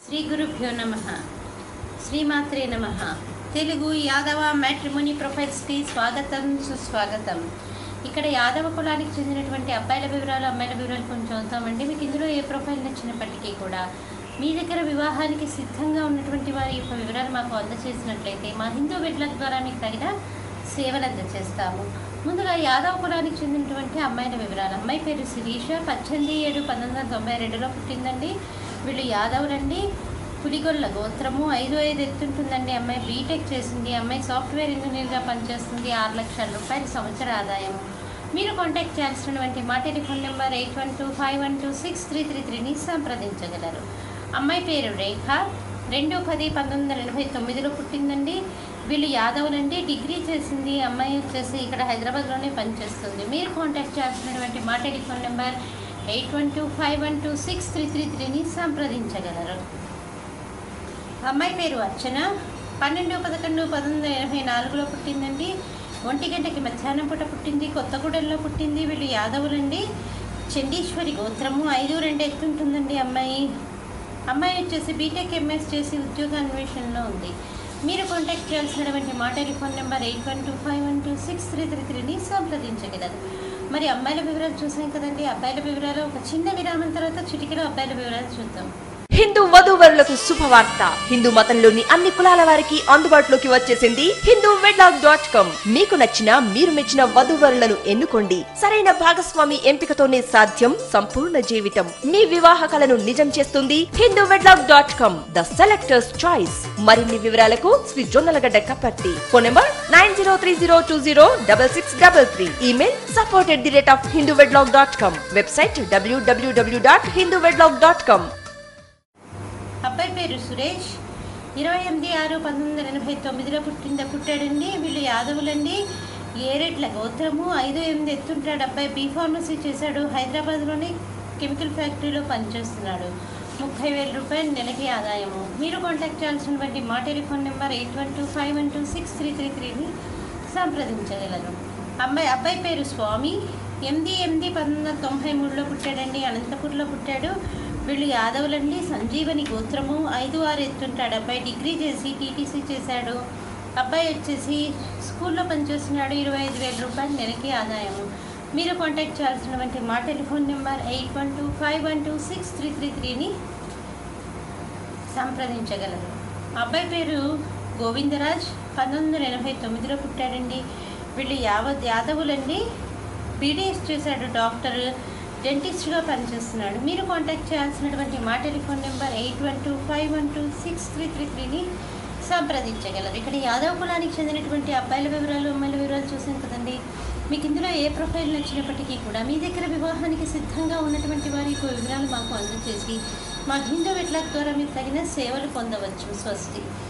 శ్రీ గురుభ్యో నమ శ్రీమాత్రే నమ తెలుగు యాదవ మ్యాట్రిమోని ప్రొఫైల్స్కి స్వాగతం సుస్వాగతం ఇక్కడ యాదవ కులానికి చెందినటువంటి అబ్బాయిల వివరాలు అమ్మాయిల వివరాలు కొంచెం చదువుతామండి మీకు ఇందులో ఏ ప్రొఫైల్ నచ్చినప్పటికీ కూడా మీ దగ్గర వివాహానికి సిద్ధంగా ఉన్నటువంటి వారి యొక్క వివరాలు మాకు అందజేసినట్లయితే మా హిందూ బిడ్డల ద్వారా మీకు తగిన సేవలు అందజేస్తాము ముందుగా యాదవ కులానికి చెందినటువంటి అమ్మాయిల వివరాలు అమ్మాయి పేరు శిరీష పద్దెనిమిది ఏడు పంతొమ్మిది వందల తొంభై రెండులో పుట్టిందండి వీళ్ళు యాదవులండి పులిగొల్ల గోత్రము ఐదు ఐదు ఎత్తుంటుందండి అమ్మాయి బీటెక్ చేసింది అమ్మాయి సాఫ్ట్వేర్ ఇంజనీర్గా పనిచేస్తుంది ఆరు లక్షల రూపాయల సంవత్సర ఆదాయం మీరు కాంటాక్ట్ చేయాల్సినటువంటి మా telephone number eight one two five one two six three three త్రీని సంప్రదించగలరు అమ్మాయి పేరు రేఖ రెండు పది పంతొమ్మిది వందల ఎనభై తొమ్మిదిలో పుట్టిందండి వీళ్ళు యాదవులండి డిగ్రీ చేసింది అమ్మాయి వచ్చేసి ఇక్కడ హైదరాబాద్లోనే పనిచేస్తుంది మీరు కాంటాక్ట్ చేయాల్సినటువంటి మా telephone number eight one two five one two six three three త్రీని సంప్రదించగలరు అమ్మాయి పేరు అర్చన పన్నెండు పదకొండు పంతొమ్మిది వందల ఎనభై నాలుగులో పుట్టిందండి ఒంటి గంటకి మధ్యాహ్నం పూట పుట్టింది కొత్తగూడెంలో పుట్టింది వీళ్ళు యాదవులండి చండీశ్వరి గోత్రము ఐదు రెండు ఎత్తుంటుందండి అమ్మాయి అమ్మాయి వచ్చేసి బీటెక్ ఎంఎస్ చేసి ఉద్యోగ అన్వేషణలో ఉంది మీరు కాంటాక్ట్ చేయాల్సినటువంటి మా telephone number eight one two five one two six three three త్రీని సంప్రదించగలరు మరి అమ్మాయిల వివరాలు చూసాం కదండి అబ్బాయిల వివరాలు ఒక చిన్న విరామం తర్వాత చిటికలో అబ్బాయిల వివరాలు చూద్దాం హిందూ వధూవరులకు శుభవార్త హిందూ మతంలోని అన్ని కులాల వారికి అందుబాటులోకి వచ్చేసింది హిందూ వెడ్లాక్ డాట్ కామ్ మీకు నచ్చిన మీరు మెచ్చిన వధూవరులను ఎన్నుకోండి సరైన భాగస్వామి ఎంపికతోనే సాధ్యం సంపూర్ణ జీవితం మీ వివాహ కలను నిజం చేస్తుంది Hindu wedlock dot com the selectors choice మరిన్ని వివరాలకు Shri Jonnalagadda Kapparthi phone number nine zero three zero two zero double six double three email support at the rate of Hindu wedlock dot com website WWW dot Hindu wedlock dot com అబ్బాయి పేరు సురేష్ ఇరవై ఎనిమిది ఆరు పంతొమ్మిది వందల ఎనభై తొమ్మిదిలో పుట్టింద పుట్టాడండి వీళ్ళు యాదవులండి ఏరెడ్ల గోత్రము ఐదు ఎనిమిది ఎత్తుంటాడు అబ్బాయి బీ ఫార్మసీ చేశాడు హైదరాబాద్లోని కెమికల్ ఫ్యాక్టరీలో పనిచేస్తున్నాడు ముప్పై వేల రూపాయలు నెలకి ఆదాయము మీరు కాంటాక్ట్ చేయాల్సినటువంటి మా telephone number eight one two five one two six three three త్రీని సంప్రదించగలరు అమ్మాయి అబ్బాయి పేరు స్వామి ఎనిమిది ఎనిమిది పంతొమ్మిది వందల తొంభై మూడులో పుట్టాడండి అనంతపూర్లో పుట్టాడు వీళ్ళు యాదవులండి సంజీవని గోత్రము ఐదు ఆరు ఎత్తుంటాడు అబ్బాయి డిగ్రీ చేసి టీటీసీ చేశాడు అబ్బాయి వచ్చేసి స్కూల్లో పనిచేస్తున్నాడు ఇరవై ఐదు వేల రూపాయలు నెలకి ఆదాయము మీరు కాంటాక్ట్ చేయాల్సినటువంటి మా telephone number eight one two five one two six three three త్రీని సంప్రదించగలరు అబ్బాయి పేరు గోవిందరాజ్ పంతొమ్మిది వందల ఎనభై తొమ్మిదిలో పుట్టాడండి వీళ్ళు యావత్ యాదవులండి బీడీఎస్ చేశాడు డాక్టర్ డెంటిస్ట్గా పనిచేస్తున్నాడు మీరు కాంటాక్ట్ చేయాల్సినటువంటి మా telephone number eight one two five one two six three three త్రీని సంప్రదించగలరు ఇక్కడ యాదవ కులానికి చెందినటువంటి అబ్బాయిల వివరాలు అమ్మాయిల వివరాలు చూసాం కదండి మీకు ఇందులో ఏ ప్రొఫైల్ నచ్చినప్పటికీ కూడా మీ దగ్గర వివాహానికి సిద్ధంగా ఉన్నటువంటి వారి యొక్క వివరాలు మాకు అందజేసి మా హిందూ వెట్లాక్ ద్వారా మీరు తగిన సేవలు పొందవచ్చు స్వస్తి